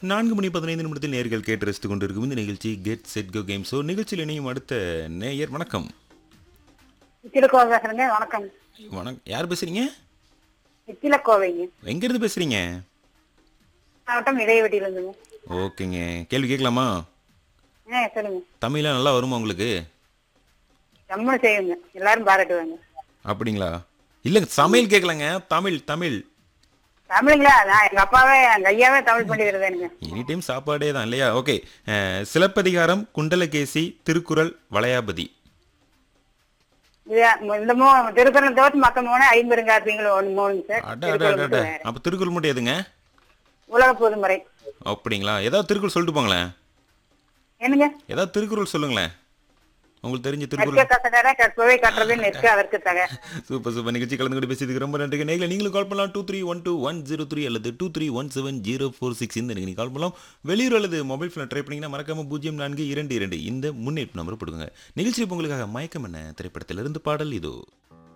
நான்கு மணி பதினைந்து நிமிடத்தில் நேர்கள் கேட்டு ரசித்துக் கொண்டிருக்கும் இந்த நிகழ்ச்சி get set go game show நிகழ்ச்சியில் இணையும் அடுத்த நேயர் வணக்கம் நித்திலக்கோவை பேசுறேங்க வணக்கம் வணக்கம் யார் பேசுறீங்க நித்திலக்கோவைங்க எங்கேருந்து பேசுறீங்க மாவட்டம் இடையவெட்டியில இருந்துங்க ஓகேங்க கேள்வி கேட்கலாமா ஆ சொல்லுங்க தமிழ்லாம் நல்லா வருமா உங்களுக்கு ஜம்முன்னு செய்யுங்க எல்லாரும் பாராட்டுவாங்க அப்படிங்களா இல்லைங்க சமையல் கேட்கலங்க தமிழ் தமிழ் தமிழுங்களா நான் எங்க அப்பாவே எங்க ஐயாவே தமிழ் பண்ணிக்கிறதானுங்க எனி டைம் சாப்பாடே தான் இல்லையா ஓகே சிலப்பதிகாரம் குண்டலகேசி திருக்குறள் வளையாபதி இது இந்த மூ திருக்குறள் தவிர்த்து மத்த மூணு ஐம்பெருங்காப்பிங்களும் ஒன்று மூணுங்க சார் அட அட திருக்குறள் அட அட மட்டும் வேற. அப்போ திருக்குறள் மட்டும் எதுங்க உலக பொதுமுறை அப்படிங்களா ஏதாவது திருக்குறள் சொல்லிட்டு போங்களேன் என்னங்க ஏதாவது திருக்குறள் சொல்லுங்களேன் உங்களுக்கு தெரிஞ்ச கற்க திருக்குறள் கசடர கற்பவை கற்றது நிற்க அதற்கு தக சூப்பர் சூப்பர் நிகழ்ச்சி கலந்து கொண்டு பேசியதுக்கு ரொம்ப நன்றி நேரில் நீங்களும் கால் பண்ணலாம் two three one two one zero three அல்லது two three one seven zero four six இந்த நீங்கள் கால் பண்ணலாம் வெளியூர் அல்லது மொபைல் ஃபோன் ட்ரை பண்ணிங்கன்னா மறக்காம பூஜ்ஜியம் நான்கு இரண்டு இரண்டு இந்த முன்னேற்பு நம்பர் போடுங்க நிகழ்ச்சி உங்களுக்காக மயக்கம் என்ன திரைப்படத்திலிருந்து பாடல் இதோ